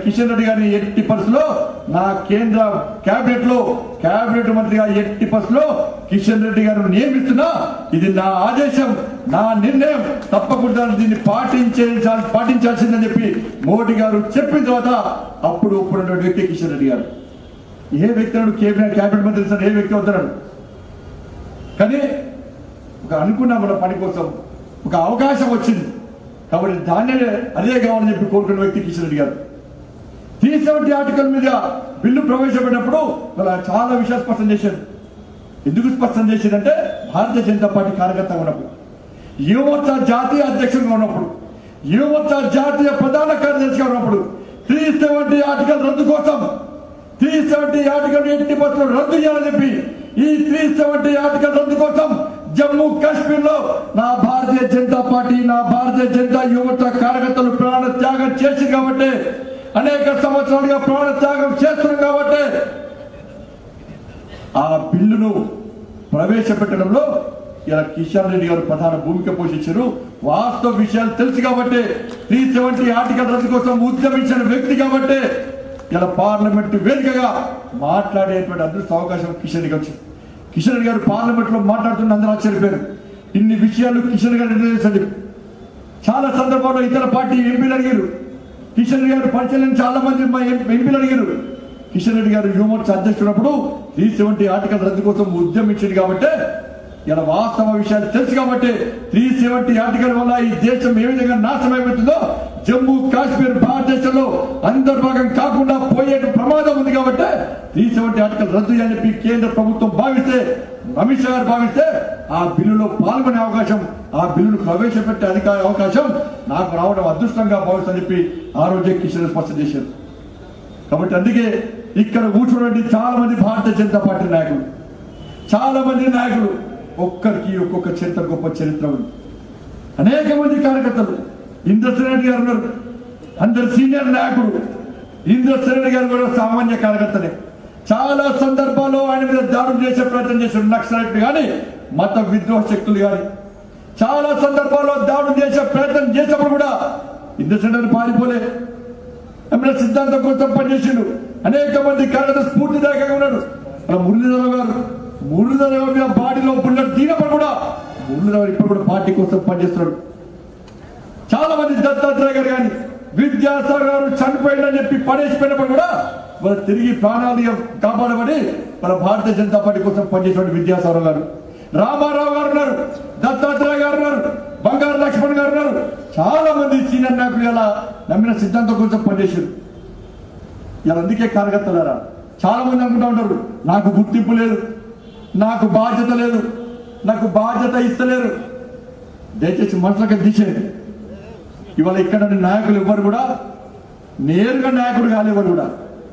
కిషన్ రెడ్డి గారిని ఎట్టి పరిస్థితుల్లో నా కేంద్ర కేబినెట్ లో కేబినెట్ మంత్రిగా ఎట్టి పరిస్థితుల్లో కిషన్ రెడ్డి గారిని నియమిస్తున్నా ఇది నా ఆదేశం నా నిర్ణయం తప్పకుండా దీన్ని పాటించే పాటించాల్సిందని చెప్పి మోడీ గారు చెప్పిన తర్వాత అప్పుడు ఒప్పుకున్నటువంటి వ్యక్తి కిషన్ రెడ్డి గారు ఏ వ్యక్తి అన్నాడు కేబినెట్ కేబినెట్ మంత్రి సార్ ఏ వ్యక్తి వద్దన్నాడు కానీ ఒక అనుకున్న మన పని కోసం ఒక అవకాశం వచ్చింది కాబట్టి దాన్నే అదే కావాలని చెప్పి కోరుకున్న వ్యక్తి కిషన్ రెడ్డి గారు త్రీ సెవెంటీ ఆర్టికల్ మీద బిల్లు ప్రవేశపెట్టినప్పుడు వాళ్ళ చాలా విషయాలు స్పష్టం చేశారు ఎందుకు స్పష్టం చేసిందంటే భారతీయ జనతా పార్టీ కార్యకర్తగా ఉన్నప్పుడు యువమోర్చా జాతీయ అధ్యక్షుడిగా ఉన్నప్పుడు యువమోర్చా జాతీయ ప్రధాన కార్యదర్శిగా ఉన్నప్పుడు త్రీ సెవెంటీ ఆర్టికల్ రద్దు కోసం త్రీ సెవెంటీ ఆర్టికల్ ఎట్టి బస్సులు రద్దు చేయాలని చెప్పి ఈ త్రీ సెవెంటీ ఆర్టికల్ రద్దు కోసం జమ్మూ కాశ్మీర్ లో నా భారతీయ జనతా పార్టీ నా భారతీయ జనతా యువత కార్యకర్తలు ప్రాణ త్యాగం చేసి కాబట్టి అనేక సంవత్సరాలుగా ప్రాణ త్యాగం చేస్తున్నారు కాబట్టి ఆ బిల్లును ప్రవేశపెట్టడంలో ఇలా కిషన్ రెడ్డి గారు ప్రధాన భూమిక పోషించారు వాస్తవ విషయాలు తెలుసు కాబట్టి త్రీ సెవెంటీ ఆర్టికల్ రద్దు కోసం ఉద్యమించిన వ్యక్తి కాబట్టి ఇలా పార్లమెంట్ వేదికగా మాట్లాడేటువంటి అదృష్ట అవకాశం కిషన్ రెడ్డి వచ్చింది కిషన్ రెడ్డి గారు పార్లమెంట్ లో మాట్లాడుతున్న అందరూ ఆశ్చర్యపోయారు ఇన్ని విషయాలు కిషన్ గారు నిర్ణయించండి చాలా సందర్భాల్లో ఇతర పార్టీ ఎంపీలు అడిగారు కిషన్ రెడ్డి గారు పరిచయం చాలా మంది మా ఎం- ఎంపీలు అడిగారు కిషన్ రెడ్డి గారు యువమోర్చా అధ్యక్షుడప్పుడు త్రీ సెవెంటీ ఆర్టికల్ రద్దు కోసం ఉద్యమించింది కాబట్టి ఇలా వాస్తవ విషయాలు తెలుసు కాబట్టి త్రీ సెవెంటీ ఆర్టికల్ వల్ల ఈ దేశం ఏ విధంగా నాశనం అయిపోతుందో జమ్మూ కాశ్మీర్ భారతదేశంలో అంతర్భాగం కాకుండా పోయే ప్రమాదం ఉంది కాబట్టి త్రీ సెవెంటీ ఆర్టికల్ రద్దు చేయాలని చెప్పి కేంద్ర ప్రభుత్వం భావిస్తే అమిత్ షా గారు భావిస్తే ఆ బిల్లులో పాల్గొనే అవకాశం ఆ బిల్లును ప్రవేశపెట్టే అధికార అవకాశం నాకు రావడం అదృష్టంగా భావిస్తని చెప్పి ఆ రోజే కిషన్ స్పష్టం చేశారు కాబట్టి అందుకే ఇక్కడ కూర్చున్నటువంటి చాలా మంది భారతీయ జనతా పార్టీ నాయకులు చాలా మంది నాయకులు ఒక్కరికి ఒక్కొక్క చరిత్ర గొప్ప చరిత్ర ఉంది అనేక మంది కార్యకర్తలు ఇంద్రసేనరెడ్డి గారు ఉన్నారు అందరు సీనియర్ నాయకుడు ఇంద్రసేనరెడ్డి గారు కూడా సామాన్య కార్యకర్తనే చాలా సందర్భాల్లో ఆయన మీద దాడులు చేసే ప్రయత్నం చేశారు నక్సలైట్లు కానీ మత విద్రోహ శక్తులు కానీ చాలా సందర్భాల్లో దాడులు చేసే ప్రయత్నం చేసినప్పుడు కూడా ఇంద్రసేనరెడ్డి పారిపోలే ఎమ్మెల్యే సిద్ధాంతం కోసం పనిచేసిండు అనేక మంది కార్యకర్త స్ఫూర్తిదాయకంగా ఉన్నాడు అలా మురళీధర గారు మురళీధర గారి మీద బాడీలో బుల్లెట్ దిగినప్పుడు కూడా మురళీధర గారు ఇప్పుడు కూడా పార్టీ కోసం పనిచేస్తున్నాడు చాలా మంది దత్తాత్రేయ గారు కానీ విద్యాసాగర్ గారు చనిపోయిందని చెప్పి పడేసిపోయినప్పుడు కూడా వాళ్ళ తిరిగి ప్రాణాలు కాపాడబడి మన భారతీయ జనతా పార్టీ కోసం పనిచేసిన విద్యాసాగర్ గారు రామారావు గారు ఉన్నారు దత్తాత్రేయ గారు ఉన్నారు బంగారు లక్ష్మణ్ గారు ఉన్నారు చాలా మంది సీనియర్ నాయకులు ఇలా నమ్మిన సిద్ధాంతం కోసం పనిచేశారు ఇలా అందుకే కార్యకర్తలారా చాలా మంది అనుకుంటా ఉంటారు నాకు గుర్తింపు లేదు నాకు బాధ్యత లేదు నాకు బాధ్యత ఇస్తలేరు దయచేసి మనసులకి తీసేయండి ఇవాళ ఇక్కడ నాయకులు ఎవ్వరు కూడా నేరుగా నాయకుడు కాలేవారు కూడా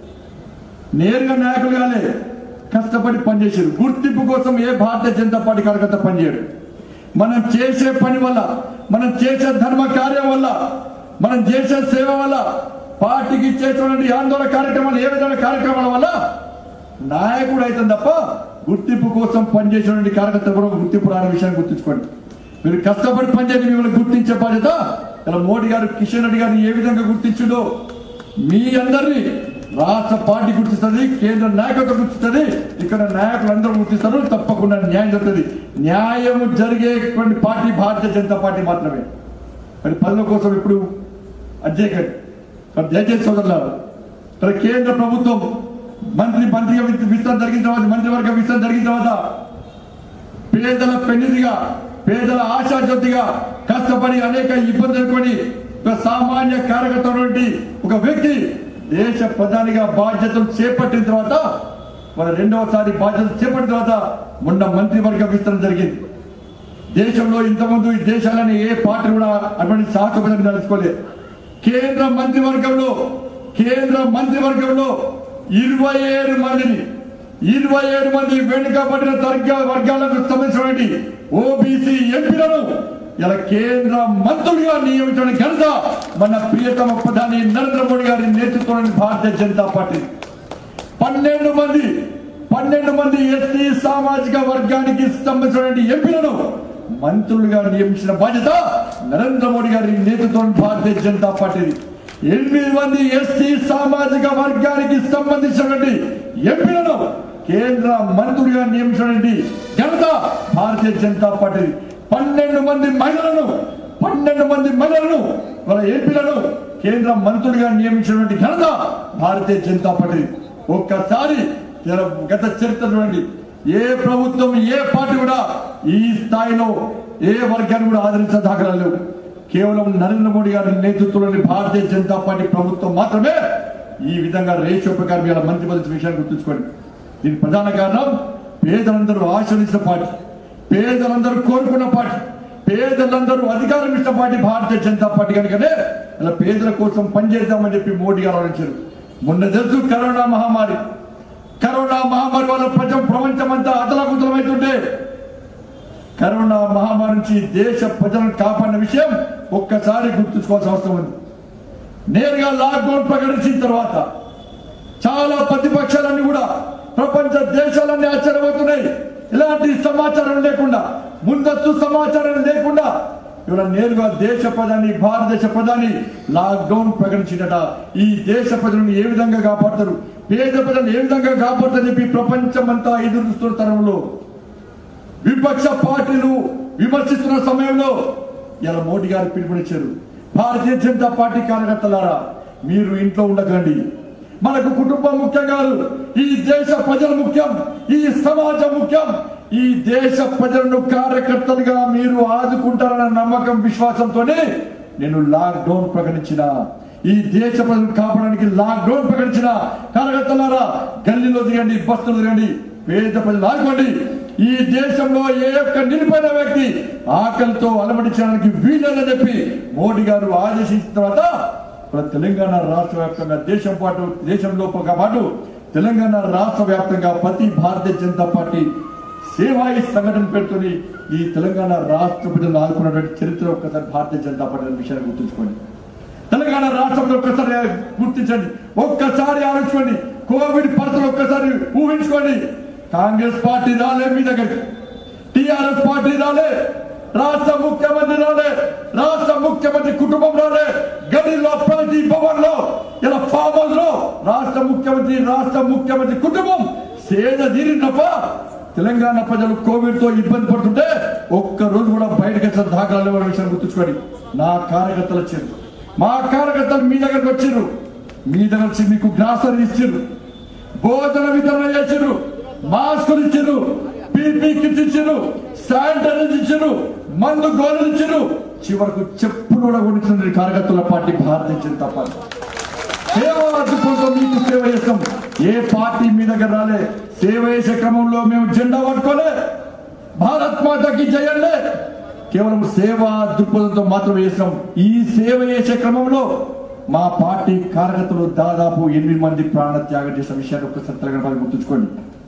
నేరుగా నాయకులు కాలే కష్టపడి పనిచేశారు గుర్తింపు కోసం ఏ భారతీయ జనతా పార్టీ కార్యకర్త పనిచేయడు మనం చేసే పని వల్ల మనం చేసే ధర్మ కార్యం వల్ల మనం చేసే సేవ వల్ల పార్టీకి ఇచ్చేటువంటి ఆందోళన కార్యక్రమాలు ఏ విధమైన కార్యక్రమాల వల్ల నాయకుడు అయితే తప్ప గుర్తింపు కోసం పనిచేసినటువంటి కార్యకర్త కూడా గుర్తింపు రాని విషయాన్ని గుర్తుంచుకోండి మీరు కష్టపడి పనిచేసి మిమ్మల్ని గుర్తించే బాధ్యత ఇలా మోడీ గారు కిషన్ రెడ్డి గారిని ఏ విధంగా గుర్తించిండో మీ అందరినీ రాష్ట్ర పార్టీ గుర్తిస్తుంది కేంద్ర నాయకత్వం గుర్తిస్తుంది ఇక్కడ నాయకులు అందరూ గుర్తిస్తారు తప్పకుండా న్యాయం జరుగుతుంది న్యాయం జరిగేటువంటి పార్టీ భారతీయ జనతా పార్టీ మాత్రమే మరి పనుల కోసం ఇప్పుడు అధ్యక్షుడు మరి దయచేసి సోదరులారా మరి కేంద్ర ప్రభుత్వం మంత్రి మంత్రిగా విస్తరణ జరిగిన తర్వాత మంత్రివర్గ విస్తరణ జరిగిన తర్వాత పేదల పెన్నిదిగా పేదల ఆశాజ్యోతిగా కష్టపడి అనేక ఇబ్బందులు ఎదుర్కొని ఒక సామాన్య కార్యకర్త ఉన్నటువంటి ఒక వ్యక్తి దేశ ప్రధానిగా బాధ్యతలు చేపట్టిన తర్వాత మన రెండవసారి బాధ్యతలు చేపట్టిన తర్వాత మొన్న మంత్రివర్గ విస్తరణ జరిగింది దేశంలో ఇంతకుముందు ఈ దేశాలని ఏ పార్టీ కూడా అటువంటి సాహసపదంగా నడుచుకోలేదు కేంద్ర మంత్రివర్గంలో కేంద్ర మంత్రివర్గంలో ఇరవై ఏడు మందిని ఇరవై ఏడు మంది వెనుకబడిన వర్గ వర్గాలకు సంబంధించినటువంటి ఓబీసీ ఎంపీలను ఇలా కేంద్ర మంత్రులుగా నియమించిన ఘనత మన ప్రియతమ ప్రధాని నరేంద్ర మోడీ గారి నేతృత్వంలోని భారతీయ జనతా పార్టీ పన్నెండు మంది పన్నెండు మంది ఎస్టీ సామాజిక వర్గానికి సంబంధించినటువంటి ఎంపీలను మంత్రులుగా నియమించిన బాధ్యత నరేంద్ర మోడీ గారి నేతృత్వం భారతీయ జనతా పార్టీది ఎనిమిది మంది ఎస్టీ సామాజిక వర్గానికి సంబంధించినటువంటి ఎంపీలను కేంద్ర మంత్రులుగా నియమించినటువంటి ఘనత భారతీయ జనతా పార్టీ పన్నెండు మంది మహిళలను పన్నెండు మంది మహిళలను వాళ్ళ ఎంపీలను కేంద్ర మంత్రులుగా నియమించినటువంటి ఘనత భారతీయ జనతా పార్టీ ఒక్కసారి తెర- గత చరిత్ర చూడండి ఏ ప్రభుత్వం ఏ పార్టీ కూడా ఈ స్థాయిలో ఏ వర్గాన్ని కూడా ఆదరించిన దాఖలాలు లేవు కేవలం నరేంద్ర మోడీ గారి నేతృత్వంలోని భారతీయ జనతా పార్టీ ప్రభుత్వం మాత్రమే ఈ విధంగా రేషియో ప్రకారం ఇలా మంత్రి పదవి విషయాన్ని గుర్తుంచుకోండి దీనికి ప్రధాన కారణం పేదలందరూ ఆశ్రయించిన పార్టీ పేదలందరూ కోరుకున్న పార్టీ పేదలందరూ అధికారం ఇచ్చిన పార్టీ భారతీయ జనతా పార్టీ కనుకనే ఇలా పేదల కోసం పనిచేద్దామని చెప్పి మోడీ గారు ఆలోచించారు మొన్న తెలుసు కరోనా మహమ్మారి కరోనా మహమ్మారి వల్ల ప్రజం ప్రపంచమంతా అతలకుతలమవుతుంటే కరోనా మహమ్మారి నుంచి దేశ ప్రజలను కాపాడిన విషయం ఒక్కసారి గుర్తుంచుకోవాల్సిన అవసరం ఉంది నేరుగా లాక్డౌన్ ప్రకటించిన తర్వాత చాలా ప్రతిపక్షాలన్నీ కూడా ప్రపంచ దేశాలన్నీ ఆశ్చర్యపోతున్నాయి ఇలాంటి సమాచారం లేకుండా ముందస్తు సమాచారం లేకుండా ఇవాళ నేరుగా దేశ ప్రధాని భారతదేశ ప్రధాని లాక్డౌన్ ప్రకటించినట ఈ దేశ ప్రజలను ఏ విధంగా కాపాడతారు పేద ప్రజలను ఏ విధంగా కాపాడతారని చెప్పి ప్రపంచమంతా ఎదురు చూస్తున్న తరంలో విపక్ష పార్టీలు విమర్శిస్తున్న సమయంలో ఇలా మోడీ గారు పిలుపునిచ్చారు భారతీయ జనతా పార్టీ కార్యకర్తలారా మీరు ఇంట్లో ఉండకండి మనకు కుటుంబం ముఖ్యం కాదు ఈ దేశ ప్రజలు ముఖ్యం ఈ సమాజం ముఖ్యం ఈ దేశ ప్రజలను కార్యకర్తలుగా మీరు ఆదుకుంటారన్న నమ్మకం విశ్వాసంతోనే నేను లాక్ డౌన్ ప్రకటించిన ఈ దేశ ప్రజలను కాపాడడానికి లాక్ డౌన్ ప్రకటించిన కార్యకర్తలారా గల్లీలో దిగండి బస్సులు దిగండి పేద ప్రజలు ఆదుకోండి ఈ దేశంలో ఏ ఒక్క నిలిపోయిన వ్యక్తి ఆకలితో అలమటించడానికి వీలని చెప్పి మోడీ గారు ఆదేశించిన తర్వాత ఇప్పుడు తెలంగాణ రాష్ట్ర వ్యాప్తంగా దేశం పాటు దేశంలో ఒక పాటు తెలంగాణ రాష్ట్ర వ్యాప్తంగా ప్రతి భారతీయ జనతా పార్టీ సేవాయి సంఘటన పేరుతోని ఈ తెలంగాణ రాష్ట్ర ప్రజలు ఆదుకున్నటువంటి చరిత్ర ఒక్కసారి భారతీయ జనతా పార్టీ అనే విషయాన్ని గుర్తుంచుకోండి తెలంగాణ రాష్ట్రంలో ఒక్కసారి గుర్తించండి ఒక్కసారి ఆలోచించండి కోవిడ్ పరిస్థితులు ఒక్కసారి ఊహించుకోండి కాంగ్రెస్ పార్టీ రాలే మీ దగ్గరికి టిఆర్ఎస్ పార్టీ రాలే రాష్ట్ర ముఖ్యమంత్రి రాలే రాష్ట్ర ముఖ్యమంత్రి కుటుంబం రాలే గడిలో ప్రగతి భవన్ లో ఇలా ఫామ్ హౌస్ లో రాష్ట్ర ముఖ్యమంత్రి రాష్ట్ర ముఖ్యమంత్రి కుటుంబం సేద తీరినప్ప తెలంగాణ ప్రజలు కోవిడ్ తో ఇబ్బంది పడుతుంటే ఒక్క రోజు కూడా బయటకు వచ్చిన దాఖలాలు లేవన్న విషయాన్ని గుర్తుంచుకోండి నా కార్యకర్తలు వచ్చారు మా కార్యకర్తలు మీ దగ్గరకు వచ్చారు మీ దగ్గర వచ్చి మీకు గ్రాసరీ ఇచ్చారు భోజన వితరణ చేసిర్రు మాస్కులు ఇచ్చారు పీపీ కిట్స్ ఇచ్చారు శానిటైజర్ ఇచ్చారు మందు గోళలు ఇచ్చారు చివరకు చెప్పులు కూడా కొనిచ్చిన కార్యకర్తల పార్టీ భారతీయ జనతా పార్టీ సేవ అడ్డుకుంటాం మీకు సేవ చేస్తాం ఏ పార్టీ మీ దగ్గర రాలే సేవ చేసే క్రమంలో మేము జెండా పట్టుకోలే భారత్ మాతకి జయంలే కేవలం సేవా దృక్పథంతో మాత్రమే చేస్తాం ఈ సేవ చేసే క్రమంలో మా పార్టీ కార్యకర్తలు దాదాపు ఎనిమిది మంది ప్రాణ త్యాగం చేసిన విషయాన్ని ఒక్కసారి తెలంగాణ ప్రజలు గుర్తుంచుకోండి